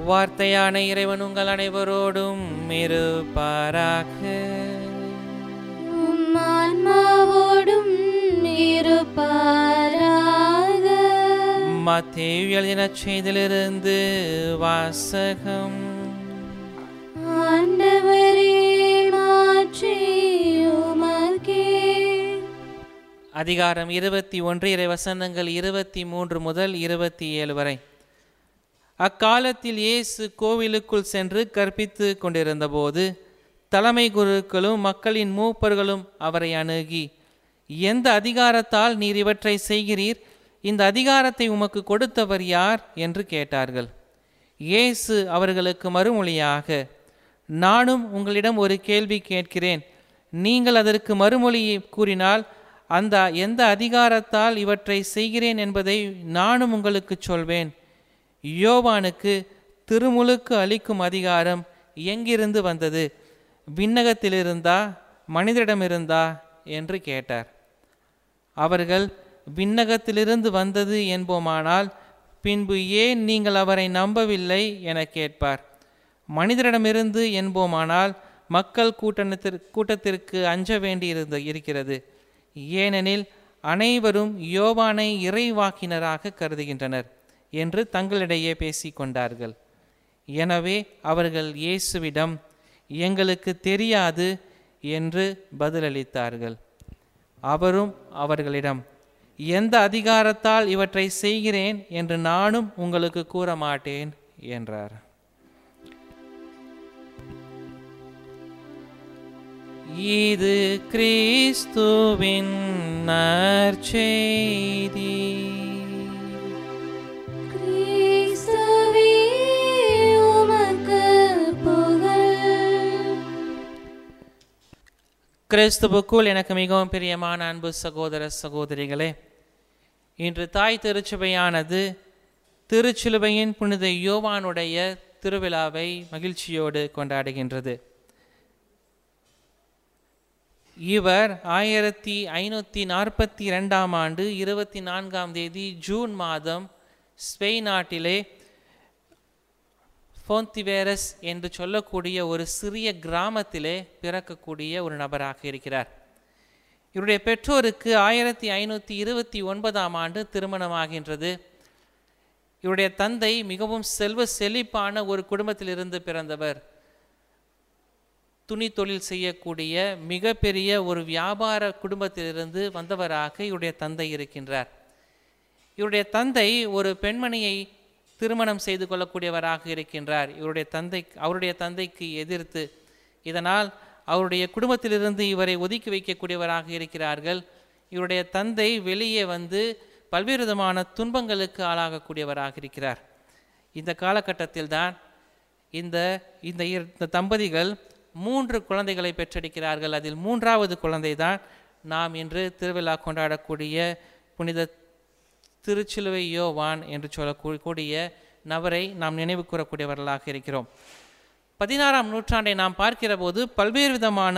வார்த்தையான இறைவன் உங்கள் அனைவரோடும் இருப்பாராக உம் ஆன்மாவோடும் இருப்பாராக மத்தேயு எழுதின செய்திலிருந்து வாசகம் ஆண்டவரே மாற்றி உமக்கே அதிகாரம் இருபத்தி ஒன்று இறை வசனங்கள் இருபத்தி மூன்று முதல் இருபத்தி ஏழு வரை அக்காலத்தில் இயேசு கோவிலுக்குள் சென்று கற்பித்து கொண்டிருந்தபோது தலைமை குருக்களும் மக்களின் மூப்பர்களும் அவரை அணுகி எந்த அதிகாரத்தால் நீர் இவற்றை செய்கிறீர் இந்த அதிகாரத்தை உமக்கு கொடுத்தவர் யார் என்று கேட்டார்கள் இயேசு அவர்களுக்கு மறுமொழியாக நானும் உங்களிடம் ஒரு கேள்வி கேட்கிறேன் நீங்கள் அதற்கு மறுமொழியை கூறினால் அந்த எந்த அதிகாரத்தால் இவற்றை செய்கிறேன் என்பதை நானும் உங்களுக்கு சொல்வேன் யோவானுக்கு திருமுழுக்கு அளிக்கும் அதிகாரம் எங்கிருந்து வந்தது விண்ணகத்திலிருந்தா மனிதரிடமிருந்தா என்று கேட்டார் அவர்கள் விண்ணகத்திலிருந்து வந்தது என்போமானால் பின்பு ஏன் நீங்கள் அவரை நம்பவில்லை என கேட்பார் மனிதரிடமிருந்து என்போமானால் மக்கள் கூட்டத்திற்கு கூட்டத்திற்கு அஞ்ச வேண்டியிருந்த இருக்கிறது ஏனெனில் அனைவரும் யோவானை இறைவாக்கினராக கருதுகின்றனர் என்று தங்களிடையே பேசிக்கொண்டார்கள் எனவே அவர்கள் இயேசுவிடம் எங்களுக்கு தெரியாது என்று பதிலளித்தார்கள் அவரும் அவர்களிடம் எந்த அதிகாரத்தால் இவற்றை செய்கிறேன் என்று நானும் உங்களுக்கு கூற மாட்டேன் என்றார் இது கிறிஸ்துவின் நற்செய்தி கிறிஸ்துவே உமக்கு புகழ் கிறிஸ்துவுக்குள் எனக்கு மிகவும் பிரியமான அன்பு சகோதர சகோதரிகளே இன்று தாய் திருச்சபையானது திருச்சிலுவையின் புனித யோவானுடைய திருவிழாவை மகிழ்ச்சியோடு கொண்டாடுகின்றது இவர் ஆயிரத்தி ஐநூற்றி நாற்பத்தி இரண்டாம் ஆண்டு இருபத்தி நான்காம் தேதி ஜூன் மாதம் ஸ்பெயின் நாட்டிலே ஃபோன்திவேரஸ் என்று சொல்லக்கூடிய ஒரு சிறிய கிராமத்திலே பிறக்கக்கூடிய ஒரு நபராக இருக்கிறார் இவருடைய பெற்றோருக்கு ஆயிரத்தி ஐநூற்றி இருபத்தி ஒன்பதாம் ஆண்டு திருமணமாகின்றது இவருடைய தந்தை மிகவும் செல்வ செழிப்பான ஒரு குடும்பத்திலிருந்து பிறந்தவர் துணி தொழில் செய்யக்கூடிய மிகப்பெரிய ஒரு வியாபார குடும்பத்திலிருந்து வந்தவராக இவருடைய தந்தை இருக்கின்றார் இவருடைய தந்தை ஒரு பெண்மணியை திருமணம் செய்து கொள்ளக்கூடியவராக இருக்கின்றார் இவருடைய தந்தை அவருடைய தந்தைக்கு எதிர்த்து இதனால் அவருடைய குடும்பத்திலிருந்து இவரை ஒதுக்கி வைக்கக்கூடியவராக இருக்கிறார்கள் இவருடைய தந்தை வெளியே வந்து பல்வேறு விதமான துன்பங்களுக்கு ஆளாகக்கூடியவராக இருக்கிறார் இந்த காலகட்டத்தில் தான் இந்த இந்த இரு- இந்த தம்பதிகள் மூன்று குழந்தைகளை பெற்றெடுக்கிறார்கள் அதில் மூன்றாவது குழந்தை தான் நாம் இன்று திருவிழா கொண்டாடக்கூடிய புனித திருச்சிலுவை யோவான் என்று சொல்லக்கூடிய நபரை நாம் நினைவு கூறக்கூடியவர்களாக இருக்கிறோம் பதினாறாம் நூற்றாண்டை நாம் பார்க்கிற போது பல்வேறு விதமான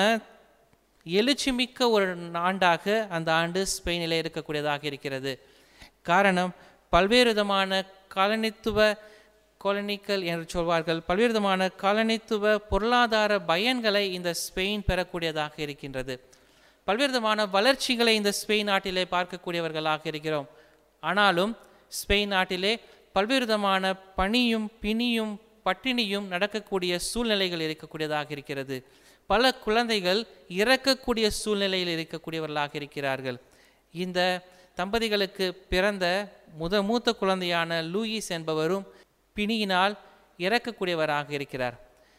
எழுச்சிமிக்க ஒரு ஆண்டாக அந்த ஆண்டு ஸ்பெயினில் இருக்கக்கூடியதாக இருக்கிறது காரணம் பல்வேறு விதமான காலனித்துவ காலனிக்கல் என்று சொல்வார்கள் பல்வேறு விதமான காலனித்துவ பொருளாதார பயன்களை இந்த ஸ்பெயின் பெறக்கூடியதாக இருக்கின்றது பல்வேறு விதமான வளர்ச்சிகளை இந்த ஸ்பெயின் நாட்டிலே பார்க்கக்கூடியவர்களாக இருக்கிறோம் ஆனாலும் ஸ்பெயின் நாட்டிலே பல்வேறு விதமான பனியும் பிணியும் பட்டினியும் நடக்கக்கூடிய சூழ்நிலைகள் இருக்கக்கூடியதாக இருக்கிறது பல குழந்தைகள் இறக்கக்கூடிய சூழ்நிலையில் இருக்கக்கூடியவர்களாக இருக்கிறார்கள் இந்த தம்பதிகளுக்கு பிறந்த முத மூத்த குழந்தையான லூயிஸ் என்பவரும் பிணியினால் இறக்கக்கூடியவராக இருக்கிறார்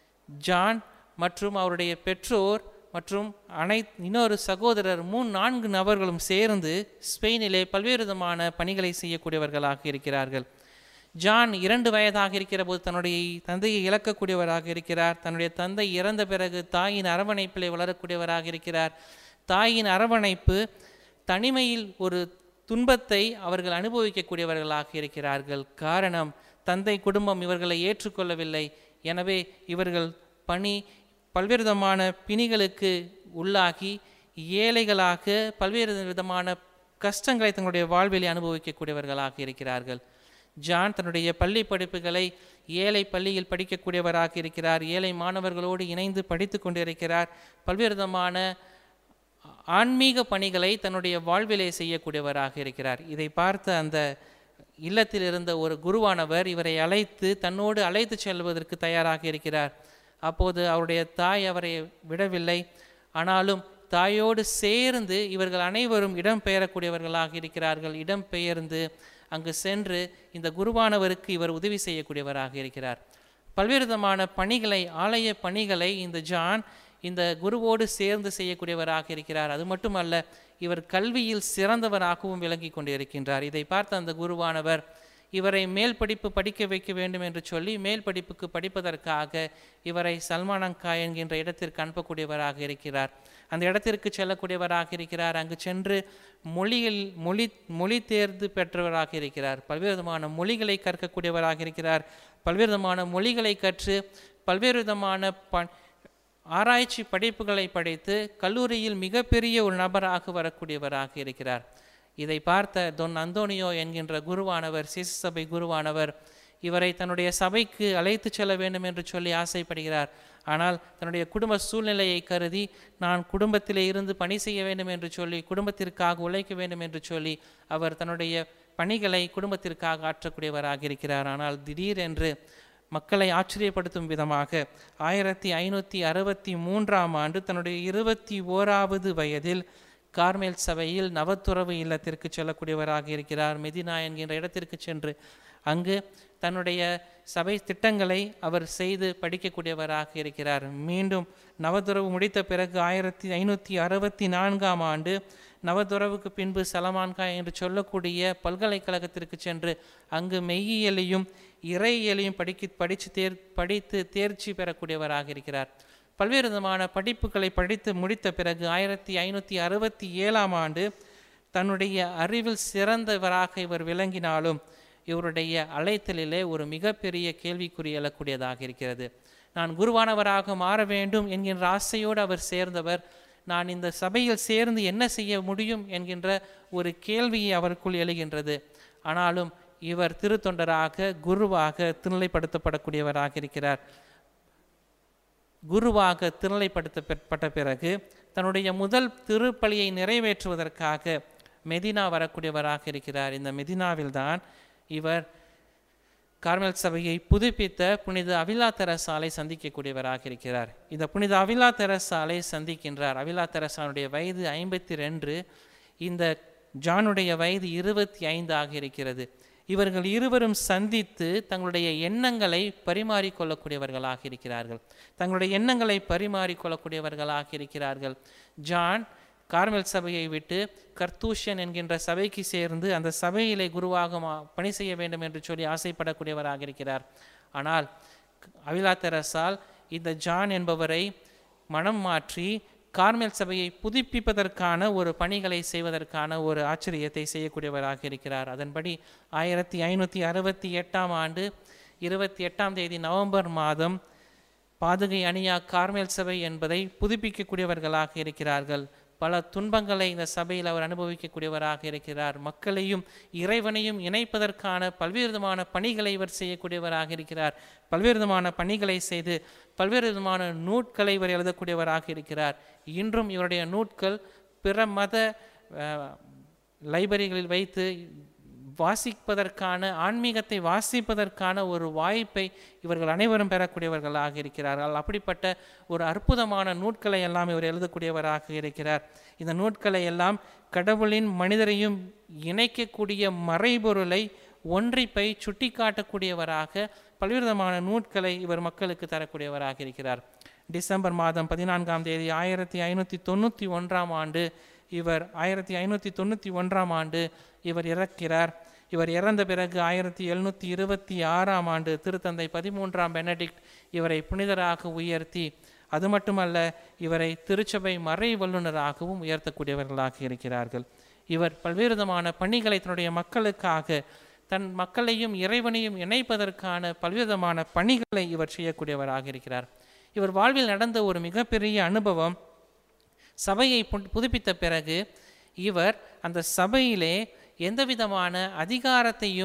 ஜான் மற்றும் அவருடைய பெற்றோர் மற்றும் அனை இன்னொரு சகோதரர் மூணு நான்கு நபர்களும் சேர்ந்து ஸ்பெயினிலே பல்வேறு விதமான பணிகளை செய்யக்கூடியவர்களாக இருக்கிறார்கள் ஜான் இரண்டு வயதாக இருக்கிற போது தன்னுடைய தந்தையை இழக்கக்கூடியவராக இருக்கிறார் தன்னுடைய தந்தை இறந்த பிறகு தாயின் அரவணைப்பிலே வளரக்கூடியவராக இருக்கிறார் தாயின் அரவணைப்பு தனிமையில் ஒரு துன்பத்தை அவர்கள் அனுபவிக்கக்கூடியவர்களாக இருக்கிறார்கள் காரணம் தந்தை குடும்பம் இவர்களை ஏற்றுக்கொள்ளவில்லை எனவே இவர்கள் பணி பல்வேறு விதமான பிணிகளுக்கு உள்ளாகி ஏழைகளாக பல்வேறு விதமான கஷ்டங்களை தங்களுடைய வாழ்வில் அனுபவிக்கக்கூடியவர்களாக இருக்கிறார்கள் ஜான் தன்னுடைய பள்ளி படிப்புகளை ஏழை பள்ளியில் படிக்கக்கூடியவராக இருக்கிறார் ஏழை மாணவர்களோடு இணைந்து படித்து கொண்டிருக்கிறார் பல்வேறு விதமான ஆன்மீக பணிகளை தன்னுடைய வாழ்விலே செய்யக்கூடியவராக இருக்கிறார் இதை பார்த்த அந்த இல்லத்தில் இருந்த ஒரு குருவானவர் இவரை அழைத்து தன்னோடு அழைத்து செல்வதற்கு தயாராக இருக்கிறார் அப்போது அவருடைய தாய் அவரை விடவில்லை ஆனாலும் தாயோடு சேர்ந்து இவர்கள் அனைவரும் இடம்பெயரக்கூடியவர்களாக இருக்கிறார்கள் இடம்பெயர்ந்து அங்கு சென்று இந்த குருவானவருக்கு இவர் உதவி செய்யக்கூடியவராக இருக்கிறார் பல்வேறு விதமான பணிகளை ஆலய பணிகளை இந்த ஜான் இந்த குருவோடு சேர்ந்து செய்யக்கூடியவராக இருக்கிறார் அது மட்டுமல்ல இவர் கல்வியில் சிறந்தவராகவும் விளங்கி கொண்டிருக்கின்றார் இதை பார்த்த அந்த குருவானவர் இவரை மேல் படிப்பு படிக்க வைக்க வேண்டும் என்று சொல்லி மேல் படிப்புக்கு படிப்பதற்காக இவரை சல்மானங்கா என்கின்ற இடத்திற்கு அனுப்பக்கூடியவராக இருக்கிறார் அந்த இடத்திற்கு செல்லக்கூடியவராக இருக்கிறார் அங்கு சென்று மொழியில் மொழி மொழி தேர்ந்து பெற்றவராக இருக்கிறார் பல்வேறு விதமான மொழிகளை கற்கக்கூடியவராக இருக்கிறார் பல்வேறு விதமான மொழிகளை கற்று பல்வேறு விதமான ப ஆராய்ச்சி படிப்புகளை படித்து கல்லூரியில் மிகப்பெரிய ஒரு நபராக வரக்கூடியவராக இருக்கிறார் இதை பார்த்த தொன் அந்தோனியோ என்கின்ற குருவானவர் சிசு சபை குருவானவர் இவரை தன்னுடைய சபைக்கு அழைத்து செல்ல வேண்டும் என்று சொல்லி ஆசைப்படுகிறார் ஆனால் தன்னுடைய குடும்ப சூழ்நிலையை கருதி நான் குடும்பத்திலே இருந்து பணி செய்ய வேண்டும் என்று சொல்லி குடும்பத்திற்காக உழைக்க வேண்டும் என்று சொல்லி அவர் தன்னுடைய பணிகளை குடும்பத்திற்காக ஆற்றக்கூடியவராக இருக்கிறார் ஆனால் திடீரென்று மக்களை ஆச்சரியப்படுத்தும் விதமாக ஆயிரத்தி ஐநூற்றி அறுபத்தி மூன்றாம் ஆண்டு தன்னுடைய இருபத்தி ஓராவது வயதில் கார்மேல் சபையில் நவத்துறவு இல்லத்திற்கு செல்லக்கூடியவராக இருக்கிறார் மெதினா என்கின்ற இடத்திற்கு சென்று அங்கு தன்னுடைய சபை திட்டங்களை அவர் செய்து படிக்கக்கூடியவராக இருக்கிறார் மீண்டும் நவதுறவு முடித்த பிறகு ஆயிரத்தி ஐநூற்றி அறுபத்தி நான்காம் ஆண்டு நவதுறவுக்கு பின்பு சலமான்கா என்று சொல்லக்கூடிய பல்கலைக்கழகத்திற்கு சென்று அங்கு மெய்யியலையும் இறையியலையும் படிக்க படித்து தேர் படித்து தேர்ச்சி பெறக்கூடியவராக இருக்கிறார் பல்வேறு விதமான படிப்புகளை படித்து முடித்த பிறகு ஆயிரத்தி ஐநூற்றி அறுபத்தி ஏழாம் ஆண்டு தன்னுடைய அறிவில் சிறந்தவராக இவர் விளங்கினாலும் இவருடைய அழைத்தலிலே ஒரு மிகப்பெரிய கேள்விக்குறி எழக்கூடியதாக இருக்கிறது நான் குருவானவராக மாற வேண்டும் என்கின்ற ஆசையோடு அவர் சேர்ந்தவர் நான் இந்த சபையில் சேர்ந்து என்ன செய்ய முடியும் என்கின்ற ஒரு கேள்வி அவருக்குள் எழுகின்றது ஆனாலும் இவர் திருத்தொண்டராக குருவாக திருநிலைப்படுத்தப்படக்கூடியவராக இருக்கிறார் குருவாக திருநிலைப்படுத்தப்பட்ட பிறகு தன்னுடைய முதல் திருப்பலியை நிறைவேற்றுவதற்காக மெதினா வரக்கூடியவராக இருக்கிறார் இந்த மெதினாவில்தான் இவர் கார்மல் சபையை புதுப்பித்த புனித அவிலா தெரசாலை சந்திக்கக்கூடியவராக இருக்கிறார் இந்த புனித அவிலா தெரசாலை சந்திக்கின்றார் அவிலா தெரசானுடைய வயது ஐம்பத்தி ரெண்டு இந்த ஜானுடைய வயது இருபத்தி ஐந்து ஆக இருக்கிறது இவர்கள் இருவரும் சந்தித்து தங்களுடைய எண்ணங்களை பரிமாறிக்கொள்ளக்கூடியவர்களாக இருக்கிறார்கள் தங்களுடைய எண்ணங்களை பரிமாறிக்கொள்ளக்கூடியவர்களாக இருக்கிறார்கள் ஜான் கார்மெல் சபையை விட்டு கர்த்தூஷன் என்கின்ற சபைக்கு சேர்ந்து அந்த சபையிலே குருவாக மா- பணி செய்ய வேண்டும் என்று சொல்லி ஆசைப்படக்கூடியவராக இருக்கிறார் ஆனால் அவிலா தெரசால் இந்த ஜான் என்பவரை மனம் மாற்றி கார்மெல் சபையை புதுப்பிப்பதற்கான ஒரு பணிகளை செய்வதற்கான ஒரு ஆச்சரியத்தை செய்யக்கூடியவராக இருக்கிறார் அதன்படி ஆயிரத்தி ஐநூற்றி அறுபத்தி எட்டாம் ஆண்டு இருபத்தி எட்டாம் தேதி நவம்பர் மாதம் பாதுகை அணியா கார்மேல் சபை என்பதை புதுப்பிக்கக்கூடியவர்களாக இருக்கிறார்கள் பல துன்பங்களை இந்த சபையில் அவர் அனுபவிக்கக்கூடியவராக இருக்கிறார் மக்களையும் இறைவனையும் இணைப்பதற்கான பல்வேறு விதமான பணிகளை இவர் செய்யக்கூடியவராக இருக்கிறார் பல்வேறு விதமான பணிகளை செய்து பல்வேறு விதமான நூட்களை இவர் எழுதக்கூடியவராக இருக்கிறார் இன்றும் இவருடைய நூட்கள் பிற மத அஹ், லைப்ரரிகளில் வைத்து வாசிப்பதற்கான ஆன்மீகத்தை வாசிப்பதற்கான ஒரு வாய்ப்பை இவர்கள் அனைவரும் பெறக்கூடியவர்களாக இருக்கிறார்கள் அப்படிப்பட்ட ஒரு அற்புதமான நூட்களை எல்லாம் இவர் எழுதக்கூடியவராக இருக்கிறார் இந்த நூட்களை எல்லாம் கடவுளின் மனிதரையும் இணைக்கக்கூடிய மறைபொருளை ஒன்றிப்பை சுட்டிக்காட்டக்கூடியவராக பல்வேறு விதமான நூட்களை இவர் மக்களுக்கு தரக்கூடியவராக இருக்கிறார் டிசம்பர் மாதம் பதினான்காம் தேதி ஆயிரத்தி ஐநூற்றி தொண்ணூற்றி ஒன்றாம் ஆண்டு இவர் ஆயிரத்தி ஐநூற்றி தொண்ணூற்றி ஒன்றாம் ஆண்டு இவர் இறக்கிறார் இவர் இறந்த பிறகு ஆயிரத்தி எழுநூற்றி இருபத்தி ஆறாம் ஆண்டு திருத்தந்தை பதிமூன்றாம் பெனடிக்ட் இவரை புனிதராக உயர்த்தி அது மட்டுமல்ல இவரை திருச்சபை மறை வல்லுநராகவும் உயர்த்தக்கூடியவர்களாக இருக்கிறார்கள் இவர் பல்வேறு விதமான பணிகளை தன்னுடைய மக்களுக்காக தன் மக்களையும் இறைவனையும் இணைப்பதற்கான பல்வேறு விதமான பணிகளை இவர் செய்யக்கூடியவராக இருக்கிறார் இவர் வாழ்வில் நடந்த ஒரு மிகப்பெரிய அனுபவம் சபையை புன்- புதுப்பித்த பிறகு இவர் அந்த சபையிலே எந்த விதமான அதிகாரத்தையும்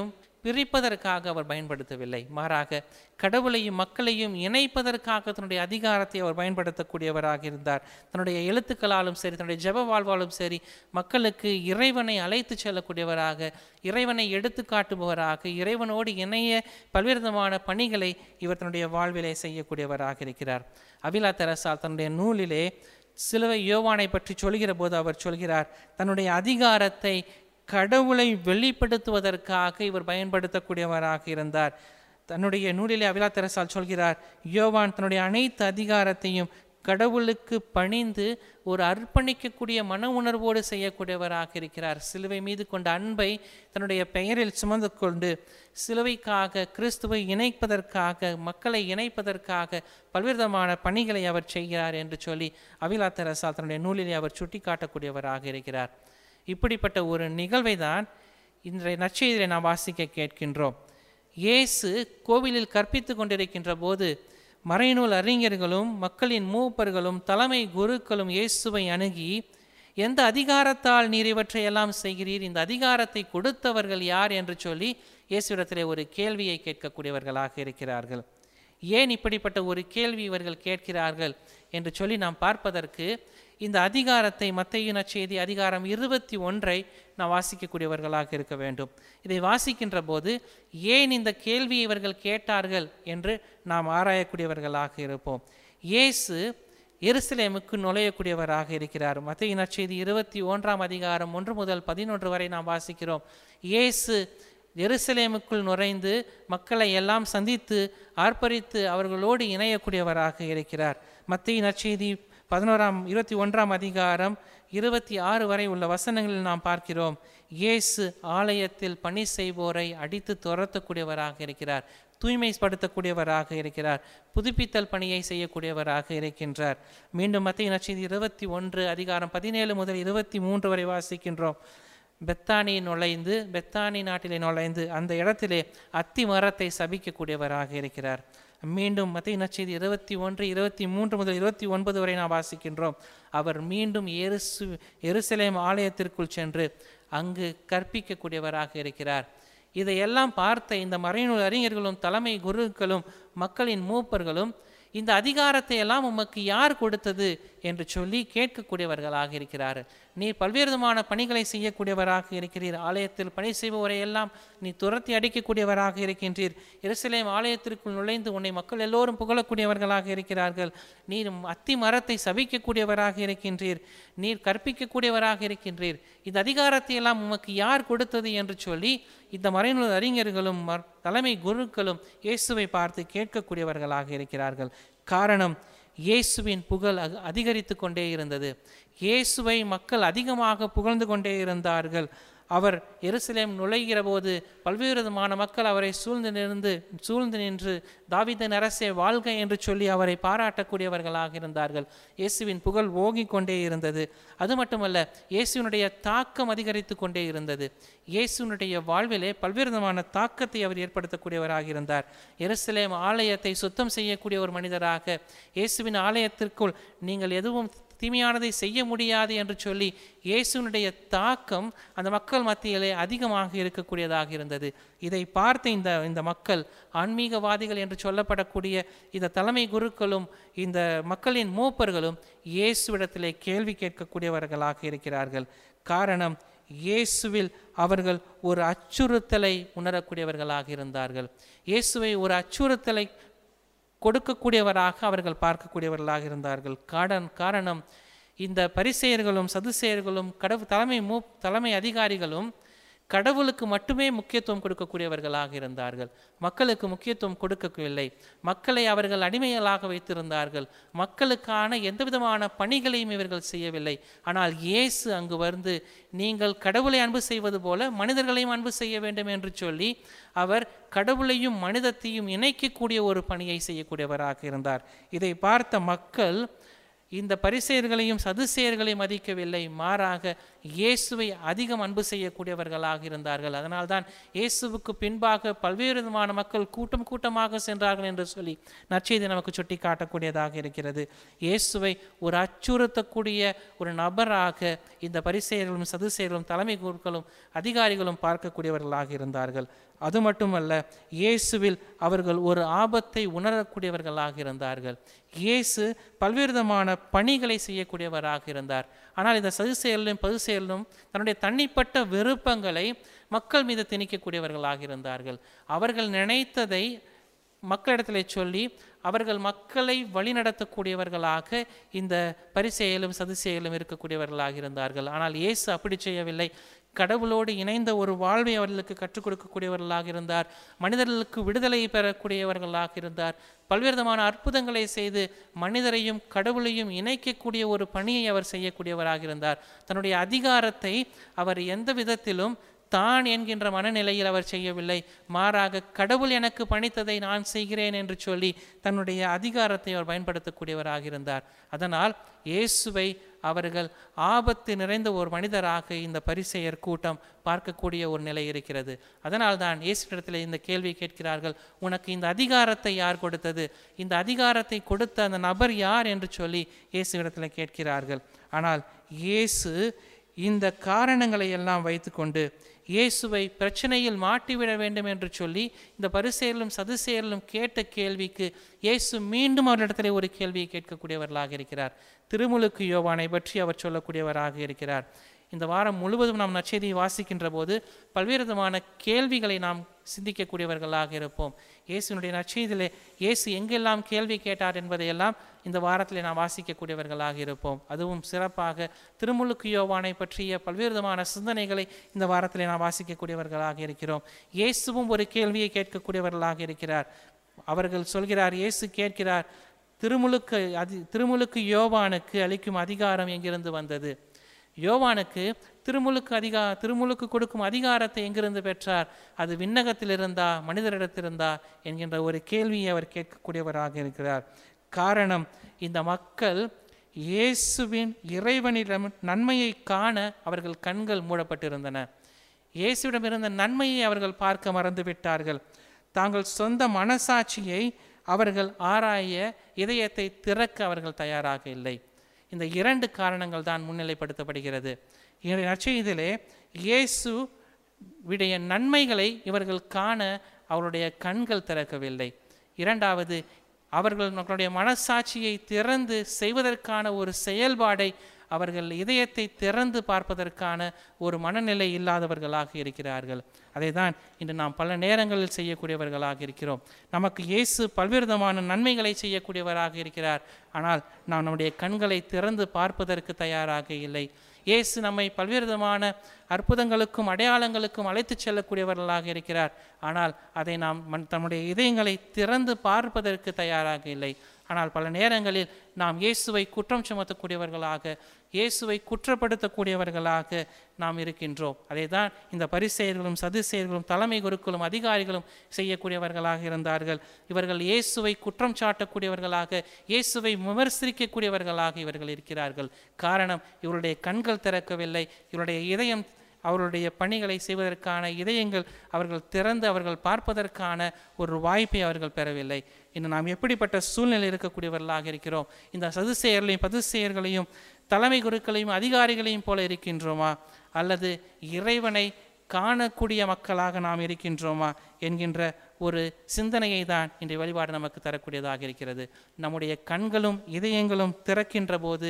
பிரிப்பதற்காக அவர் பயன்படுத்தவில்லை மாறாக கடவுளையும் மக்களையும் இணைப்பதற்காக தன்னுடைய அதிகாரத்தை அவர் பயன்படுத்தக்கூடியவராக இருந்தார் தன்னுடைய எழுத்துக்களாலும் சரி தன்னுடைய ஜெப வாழ்வாலும் சரி மக்களுக்கு இறைவனை அழைத்து செல்லக்கூடியவராக இறைவனை எடுத்து காட்டுபவராக இறைவனோடு இணைய பல்வேறு விதமான பணிகளை இவர் தன்னுடைய வாழ்விலே செய்யக்கூடியவராக இருக்கிறார் அபிலா தெரசால் தன்னுடைய நூலிலே சிலுவை யோவானை பற்றி சொல்கிற போது அவர் சொல்கிறார் தன்னுடைய அதிகாரத்தை கடவுளை வெளிப்படுத்துவதற்காக இவர் பயன்படுத்தக்கூடியவராக இருந்தார் தன்னுடைய நூலிலே அவிலா தெரசால் சொல்கிறார் யோவான் தன்னுடைய அனைத்து அதிகாரத்தையும் கடவுளுக்கு பணிந்து ஒரு அர்ப்பணிக்கக்கூடிய மன உணர்வோடு செய்யக்கூடியவராக இருக்கிறார் சிலுவை மீது கொண்ட அன்பை தன்னுடைய பெயரில் சுமந்து கொண்டு சிலுவைக்காக கிறிஸ்துவை இணைப்பதற்காக மக்களை இணைப்பதற்காக பல்வேறு விதமான பணிகளை அவர் செய்கிறார் என்று சொல்லி அவிலா தெரசால் தன்னுடைய நூலிலே அவர் சுட்டி காட்டக்கூடியவராக இருக்கிறார் இப்படிப்பட்ட ஒரு நிகழ்வை தான் இன்றைய நற்செய்தியை நாம் வாசிக்க கேட்கின்றோம் இயேசு கோவிலில் கற்பித்து கொண்டிருக்கின்ற போது மறைநூல் அறிஞர்களும் மக்களின் மூப்பர்களும் தலைமை குருக்களும் இயேசுவை அணுகி எந்த அதிகாரத்தால் நீர் இவற்றையெல்லாம் செய்கிறீர் இந்த அதிகாரத்தை கொடுத்தவர்கள் யார் என்று சொல்லி இயேசுவிடத்திலே ஒரு கேள்வியை கேட்கக்கூடியவர்களாக இருக்கிறார்கள் ஏன் இப்படிப்பட்ட ஒரு கேள்வி இவர்கள் கேட்கிறார்கள் என்று சொல்லி நாம் பார்ப்பதற்கு இந்த அதிகாரத்தை மத்தையின் நற்செய்தி அதிகாரம் இருபத்தி ஒன்றை நாம் வாசிக்கக்கூடியவர்களாக இருக்க வேண்டும் இதை வாசிக்கின்ற போது ஏன் இந்த கேள்வியை இவர்கள் கேட்டார்கள் என்று நாம் ஆராயக்கூடியவர்களாக இருப்போம் இயேசு எருசலேமுக்கு நுழையக்கூடியவராக இருக்கிறார் மத்திய நற்செய்தி இருபத்தி ஒன்றாம் அதிகாரம் ஒன்று முதல் பதினொன்று வரை நாம் வாசிக்கிறோம் இயேசு எருசலேமுக்குள் நுழைந்து மக்களை எல்லாம் சந்தித்து ஆர்ப்பரித்து அவர்களோடு இணையக்கூடியவராக இருக்கிறார் மத்திய நற்செய்தி பதினோராம் இருபத்தி ஒன்றாம் அதிகாரம் இருபத்தி ஆறு வரை உள்ள வசனங்களில் நாம் பார்க்கிறோம் இயேசு ஆலயத்தில் பணி செய்வோரை அடித்து துரத்தக்கூடியவராக இருக்கிறார் தூய்மைப்படுத்தக்கூடியவராக இருக்கிறார் புதுப்பித்தல் பணியை செய்யக்கூடியவராக இருக்கின்றார் மீண்டும் மத்திய நற்செய்தி இருபத்தி ஒன்று அதிகாரம் பதினேழு முதல் இருபத்தி மூன்று வரை வாசிக்கின்றோம் பெத்தானி நுழைந்து பெத்தானி நாட்டிலே நுழைந்து அந்த இடத்திலே அத்தி மரத்தை சபிக்கக்கூடியவராக இருக்கிறார் மீண்டும் மத்திய நற்செய்தி இருபத்தி ஒன்று இருபத்தி மூன்று முதல் இருபத்தி ஒன்பது வரை நாம் வாசிக்கின்றோம் அவர் மீண்டும் எருசு எருசலேம் ஆலயத்திற்குள் சென்று அங்கு கற்பிக்கக்கூடியவராக இருக்கிறார் இதையெல்லாம் பார்த்த இந்த மறைநூல் அறிஞர்களும் தலைமை குருக்களும் மக்களின் மூப்பர்களும் இந்த அதிகாரத்தை எல்லாம் உமக்கு யார் கொடுத்தது என்று சொல்லி கேட்கக்கூடியவர்களாக இருக்கிறார்கள் நீர் பல்வேறு விதமான பணிகளை செய்யக்கூடியவராக இருக்கிறீர் ஆலயத்தில் பணி செய்பவரை எல்லாம் நீ துரத்தி அடிக்கக்கூடியவராக இருக்கின்றீர் எருசலேம் ஆலயத்திற்குள் நுழைந்து உன்னை மக்கள் எல்லோரும் புகழக்கூடியவர்களாக இருக்கிறார்கள் நீர் அத்தி மரத்தை சபிக்கக்கூடியவராக இருக்கின்றீர் நீர் கற்பிக்கக்கூடியவராக இருக்கின்றீர் இந்த அதிகாரத்தை எல்லாம் உமக்கு யார் கொடுத்தது என்று சொல்லி இந்த மறைநூல் அறிஞர்களும் மற்- தலைமை குருக்களும் இயேசுவை பார்த்து கேட்கக்கூடியவர்களாக இருக்கிறார்கள் காரணம் இயேசுவின் புகழ் அக- அதிகரித்து கொண்டே இருந்தது இயேசுவை மக்கள் அதிகமாக புகழ்ந்து கொண்டே இருந்தார்கள் அவர் எருசலேம் நுழைகிற போது பல்வேறு விதமான மக்கள் அவரை சூழ்ந்து நின்று சூழ்ந்து நின்று தாவீதின் அரசே வாழ்க என்று சொல்லி அவரை பாராட்டக்கூடியவர்களாக இருந்தார்கள் இயேசுவின் புகழ் ஓங்கிக் கொண்டே இருந்தது அது மட்டுமல்ல இயேசுவினுடைய தாக்கம் அதிகரித்து கொண்டே இருந்தது இயேசுவினுடைய வாழ்விலே பல்வேறு விதமான தாக்கத்தை அவர் ஏற்படுத்தக்கூடியவராக இருந்தார் எருசலேம் ஆலயத்தை சுத்தம் செய்யக்கூடிய ஒரு மனிதராக இயேசுவின் ஆலயத்திற்குள் நீங்கள் எதுவும் தீமையானதை செய்ய முடியாது என்று சொல்லி இயேசுனுடைய தாக்கம் அந்த மக்கள் மத்தியிலே அதிகமாக இருக்கக்கூடியதாக இருந்தது இதை பார்த்த இந்த இந்த மக்கள் ஆன்மீகவாதிகள் என்று சொல்லப்படக்கூடிய இந்த தலைமை குருக்களும் இந்த மக்களின் மூப்பர்களும் இயேசுவிடத்திலே கேள்வி கேட்கக்கூடியவர்களாக இருக்கிறார்கள் காரணம் இயேசுவில் அவர்கள் ஒரு அச்சுறுத்தலை உணரக்கூடியவர்களாக இருந்தார்கள் இயேசுவை ஒரு அச்சுறுத்தலை கொடுக்கக்கூடியவராக அவர்கள் பார்க்கக்கூடியவர்களாக இருந்தார்கள் காரணம் காரணம் இந்த பரிசெயர்களும் சதுசெயர்களும் கடவு தலைமை மூ தலைமை அதிகாரிகளும் கடவுளுக்கு மட்டுமே முக்கியத்துவம் கொடுக்கக்கூடியவர்களாக இருந்தார்கள் மக்களுக்கு முக்கியத்துவம் கொடுக்கவில்லை மக்களை அவர்கள் அடிமைகளாக வைத்திருந்தார்கள் மக்களுக்கான எந்த விதமான பணிகளையும் இவர்கள் செய்யவில்லை ஆனால் இயேசு அங்கு வந்து நீங்கள் கடவுளை அன்பு செய்வது போல மனிதர்களையும் அன்பு செய்ய வேண்டும் என்று சொல்லி அவர் கடவுளையும் மனிதத்தையும் இணைக்கக்கூடிய ஒரு பணியை செய்யக்கூடியவராக இருந்தார் இதை பார்த்த மக்கள் இந்த பரிசெயர்களையும் சதுசெயர்களையும் மதிக்கவில்லை மாறாக இயேசுவை அதிகம் அன்பு செய்யக்கூடியவர்களாக இருந்தார்கள் அதனால்தான் இயேசுவுக்கு பின்பாக பல்வேறு விதமான மக்கள் கூட்டம் கூட்டமாக சென்றார்கள் என்று சொல்லி நற்செய்தி நமக்கு சுட்டி காட்டக்கூடியதாக இருக்கிறது இயேசுவை ஒரு அச்சுறுத்தக்கூடிய ஒரு நபராக இந்த பரிசெயர்களும் சதுசெயர்களும் தலைமை குருக்களும் அதிகாரிகளும் பார்க்கக்கூடியவர்களாக இருந்தார்கள் அது மட்டுமல்ல இயேசுவில் அவர்கள் ஒரு ஆபத்தை உணரக்கூடியவர்களாக இருந்தார்கள் இயேசு பல்வேறு விதமான பணிகளை செய்யக்கூடியவராக இருந்தார் ஆனால் இந்த சது செயலும் பது செயலும் தன்னுடைய தனிப்பட்ட விருப்பங்களை மக்கள் மீது திணிக்கக்கூடியவர்களாக இருந்தார்கள் அவர்கள் நினைத்ததை மக்களிடத்தில் சொல்லி அவர்கள் மக்களை வழிநடத்தக்கூடியவர்களாக இந்த பரிசெயலும் சதுசெயலும் இருக்கக்கூடியவர்களாக இருந்தார்கள் ஆனால் இயேசு அப்படி செய்யவில்லை கடவுளோடு இணைந்த ஒரு வாழ்வை அவர்களுக்கு கற்றுக் கொடுக்கக்கூடியவர்களாக இருந்தார் மனிதர்களுக்கு விடுதலை பெறக்கூடியவர்களாக இருந்தார் பல்வேறு விதமான அற்புதங்களை செய்து மனிதரையும் கடவுளையும் இணைக்கக்கூடிய ஒரு பணியை அவர் செய்யக்கூடியவராக இருந்தார் தன்னுடைய அதிகாரத்தை அவர் எந்த விதத்திலும் தான் என்கின்ற மனநிலையில் அவர் செய்யவில்லை மாறாக கடவுள் எனக்கு பணித்ததை நான் செய்கிறேன் என்று சொல்லி தன்னுடைய அதிகாரத்தை அவர் பயன்படுத்தக்கூடியவராக இருந்தார் அதனால் இயேசுவை அவர்கள் ஆபத்து நிறைந்த ஒரு மனிதராக இந்த பரிசெயர் கூட்டம் பார்க்கக்கூடிய ஒரு நிலை இருக்கிறது அதனால் தான் இயேசுவிடத்தில் இந்த கேள்வி கேட்கிறார்கள் உனக்கு இந்த அதிகாரத்தை யார் கொடுத்தது இந்த அதிகாரத்தை கொடுத்த அந்த நபர் யார் என்று சொல்லி இயேசுவிடத்தில் கேட்கிறார்கள் ஆனால் இயேசு இந்த காரணங்களை எல்லாம் வைத்துக்கொண்டு இயேசுவை பிரச்சனையில் மாட்டிவிட வேண்டும் என்று சொல்லி இந்த பரிசெயலும் சதுசெயலும் கேட்ட கேள்விக்கு இயேசு மீண்டும் அவரிடத்திலே ஒரு கேள்வியை கேட்கக்கூடியவர்களாக இருக்கிறார் திருமுழுக்கு யோவானை பற்றி அவர் சொல்லக்கூடியவராக இருக்கிறார் இந்த வாரம் முழுவதும் நாம் நற்செய்தியை வாசிக்கின்ற போது பல்வேறு விதமான கேள்விகளை நாம் சிந்திக்கக்கூடியவர்களாக இருப்போம் இயேசுனுடைய நற்செய்தியிலே இயேசு எங்கெல்லாம் கேள்வி கேட்டார் என்பதையெல்லாம் இந்த வாரத்திலே நாம் வாசிக்கக்கூடியவர்களாக இருப்போம் அதுவும் சிறப்பாக திருமுழுக்கு யோவானை பற்றிய பல்வேறு விதமான சிந்தனைகளை இந்த வாரத்திலே நாம் வாசிக்கக்கூடியவர்களாக இருக்கிறோம் இயேசுவும் ஒரு கேள்வியை கேட்கக்கூடியவர்களாக இருக்கிறார் அவர்கள் சொல்கிறார் இயேசு கேட்கிறார் திருமுழுக்கு அதி திருமுழுக்கு யோவானுக்கு அளிக்கும் அதிகாரம் எங்கிருந்து வந்தது யோவானுக்கு திருமுழுக்கு அதிகா திருமுழுக்கு கொடுக்கும் அதிகாரத்தை எங்கிருந்து பெற்றார் அது விண்ணகத்தில் இருந்தா மனிதரிடத்திருந்தா என்கின்ற ஒரு கேள்வியை அவர் கேட்கக்கூடியவராக இருக்கிறார் காரணம் இந்த மக்கள் இயேசுவின் இறைவனிடம் நன்மையை காண அவர்கள் கண்கள் மூடப்பட்டிருந்தன இயேசுவிடம் இருந்த நன்மையை அவர்கள் பார்க்க மறந்து விட்டார்கள் தாங்கள் சொந்த மனசாட்சியை அவர்கள் ஆராய இதயத்தை திறக்க அவர்கள் தயாராக இல்லை இந்த இரண்டு காரணங்கள் தான் முன்னிலைப்படுத்தப்படுகிறது இன்றைய நற்செய்தியிலே இயேசு விடைய நன்மைகளை இவர்கள் காண அவருடைய கண்கள் திறக்கவில்லை இரண்டாவது அவர்கள் மக்களுடைய மனசாட்சியை திறந்து செய்வதற்கான ஒரு செயல்பாடை அவர்கள் இதயத்தை திறந்து பார்ப்பதற்கான ஒரு மனநிலை இல்லாதவர்களாக இருக்கிறார்கள் அதை தான் இன்று நாம் பல நேரங்களில் செய்யக்கூடியவர்களாக இருக்கிறோம் நமக்கு இயேசு பல்வேறு விதமான நன்மைகளை செய்யக்கூடியவராக இருக்கிறார் ஆனால் நாம் நம்முடைய கண்களை திறந்து பார்ப்பதற்கு தயாராக இல்லை இயேசு நம்மை பல்வேறு விதமான அற்புதங்களுக்கும் அடையாளங்களுக்கும் அழைத்துச் செல்லக்கூடியவர்களாக இருக்கிறார் ஆனால் அதை நாம் மன் தம்முடைய இதயங்களை திறந்து பார்ப்பதற்கு தயாராக இல்லை ஆனால் பல நேரங்களில் நாம் இயேசுவை குற்றம் சுமத்தக்கூடியவர்களாக இயேசுவை குற்றப்படுத்தக்கூடியவர்களாக நாம் இருக்கின்றோம் அதை தான் இந்த பரிசெயர்களும் சதுசெயர்களும் தலைமை குருக்களும் அதிகாரிகளும் செய்யக்கூடியவர்களாக இருந்தார்கள் இவர்கள் இயேசுவை குற்றம் சாட்டக்கூடியவர்களாக இயேசுவை விமர்சிக்கக்கூடியவர்களாக இவர்கள் இருக்கிறார்கள் காரணம் இவருடைய கண்கள் திறக்கவில்லை இவருடைய இதயம் அவருடைய பணிகளை செய்வதற்கான இதயங்கள் அவர்கள் திறந்து அவர்கள் பார்ப்பதற்கான ஒரு வாய்ப்பை அவர்கள் பெறவில்லை இன்னும் நாம் எப்படிப்பட்ட சூழ்நிலை இருக்கக்கூடியவர்களாக இருக்கிறோம் இந்த சதுசெயர்களையும் பதுசெயர்களையும் தலைமை குருக்களையும் அதிகாரிகளையும் போல இருக்கின்றோமா அல்லது இறைவனை காணக்கூடிய மக்களாக நாம் இருக்கின்றோமா என்கின்ற ஒரு சிந்தனையை தான் இன்றைய வழிபாடு நமக்கு தரக்கூடியதாக இருக்கிறது நம்முடைய கண்களும் இதயங்களும் திறக்கின்ற போது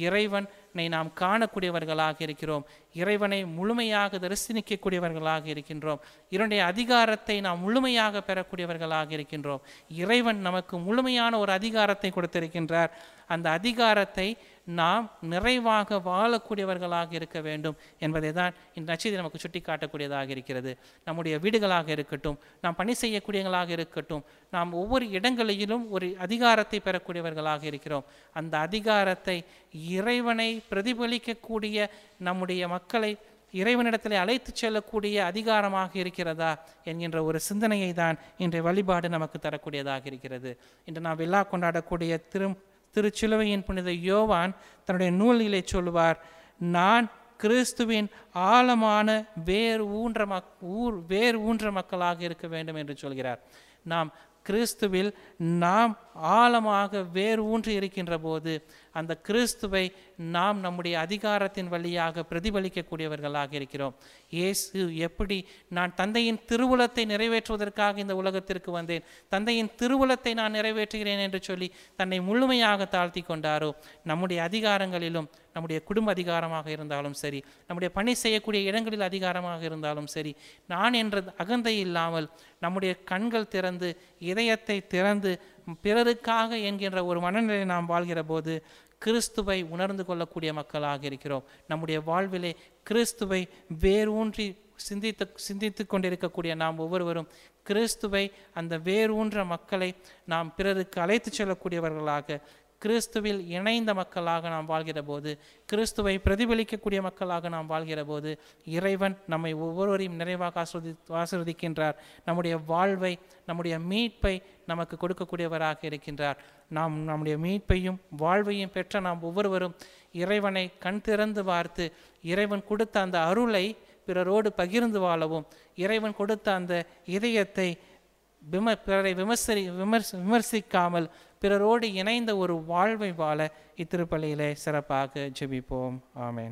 இறைவனை நாம் காணக்கூடியவர்களாக இருக்கிறோம் இறைவனை முழுமையாக தரிசனிக்கக்கூடியவர்களாக இருக்கின்றோம் இவருடைய அதிகாரத்தை நாம் முழுமையாக பெறக்கூடியவர்களாக இருக்கின்றோம் இறைவன் நமக்கு முழுமையான ஒரு அதிகாரத்தை கொடுத்திருக்கின்றார் அந்த அதிகாரத்தை நாம் நிறைவாக வாழக்கூடியவர்களாக இருக்க வேண்டும் என்பதை தான் இந்த நச்சதி நமக்கு சுட்டி காட்டக்கூடியதாக இருக்கிறது நம்முடைய வீடுகளாக இருக்கட்டும் நாம் பணி செய்யக்கூடியவர்களாக இருக்கட்டும் நாம் ஒவ்வொரு இடங்களிலும் ஒரு அதிகாரத்தை பெறக்கூடியவர்களாக இருக்கிறோம் அந்த அதிகாரத்தை இறைவனை பிரதிபலிக்கக்கூடிய நம்முடைய மக்களை இறைவனிடத்தில் அழைத்து செல்லக்கூடிய அதிகாரமாக இருக்கிறதா என்கின்ற ஒரு சிந்தனையை தான் இன்றைய வழிபாடு நமக்கு தரக்கூடியதாக இருக்கிறது இன்று நாம் விழா கொண்டாடக்கூடிய திரு திருச்சிலுவையின் புனித யோவான் தன்னுடைய நூலிலே சொல்வார் நான் கிறிஸ்துவின் ஆழமான வேர் ஊன்ற மக் ஊர் வேர் ஊன்ற மக்களாக இருக்க வேண்டும் என்று சொல்கிறார் நாம் கிறிஸ்துவில் நாம் ஆழமாக வேர் ஊன்றி இருக்கின்ற போது அந்த கிறிஸ்துவை நாம் நம்முடைய அதிகாரத்தின் வழியாக பிரதிபலிக்கக்கூடியவர்களாக இருக்கிறோம் இயேசு எப்படி நான் தந்தையின் திருவுளத்தை நிறைவேற்றுவதற்காக இந்த உலகத்திற்கு வந்தேன் தந்தையின் திருவுளத்தை நான் நிறைவேற்றுகிறேன் என்று சொல்லி தன்னை முழுமையாக தாழ்த்தி கொண்டாரோ நம்முடைய அதிகாரங்களிலும் நம்முடைய குடும்ப அதிகாரமாக இருந்தாலும் சரி நம்முடைய பணி செய்யக்கூடிய இடங்களில் அதிகாரமாக இருந்தாலும் சரி நான் என்ற அகந்தை இல்லாமல் நம்முடைய கண்கள் திறந்து இதயத்தை திறந்து பிறருக்காக என்கின்ற ஒரு மனநிலை நாம் வாழ்கிற போது கிறிஸ்துவை உணர்ந்து கொள்ளக்கூடிய மக்களாக இருக்கிறோம் நம்முடைய வாழ்விலே கிறிஸ்துவை வேரூன்றி சிந்தித்து சிந்தித்து கொண்டிருக்கக்கூடிய நாம் ஒவ்வொருவரும் கிறிஸ்துவை அந்த வேரூன்ற மக்களை நாம் பிறருக்கு அழைத்து செல்லக்கூடியவர்களாக கிறிஸ்துவில் இணைந்த மக்களாக நாம் வாழ்கிற போது கிறிஸ்துவை பிரதிபலிக்கக்கூடிய மக்களாக நாம் வாழ்கிற போது இறைவன் நம்மை ஒவ்வொருவரையும் நிறைவாக ஆசிர்வதி ஆசிர்வதிக்கின்றார் நம்முடைய வாழ்வை நம்முடைய மீட்பை நமக்கு கொடுக்கக்கூடியவராக இருக்கின்றார் நாம் நம்முடைய மீட்பையும் வாழ்வையும் பெற்ற நாம் ஒவ்வொருவரும் இறைவனை கண் திறந்து பார்த்து இறைவன் கொடுத்த அந்த அருளை பிறரோடு பகிர்ந்து வாழவும் இறைவன் கொடுத்த அந்த இதயத்தை விம பிறரை விமர்சரி விமர்ச விமர்சிக்காமல் பிறரோடு இணைந்த ஒரு வாழ்வை வாழ இத்திருப்பலியிலே சிறப்பாக ஜெபிப்போம் ஆமென்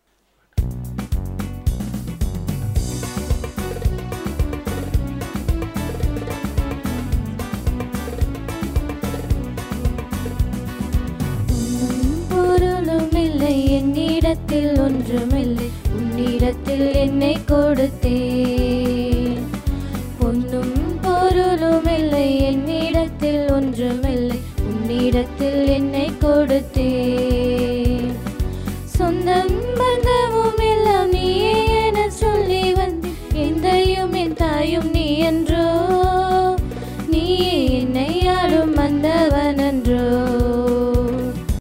உன்னும் பொருளும் இல்லை என்னிடத்தில் ஒன்றுமில்லை உன்னிடத்தில் என்னை கொடுத்தேன் பொன்னும் பொருளும் இல்லை என்னிடத்தில் ஒன்றுமில்லை உன்னிடத்தில் என்னை கொடுத்தேன் சொந்தம் பந்தமும் எல்லாம் நீயே என சொல்லி வந்து எந்தையும் என் தாயும் நீ என்று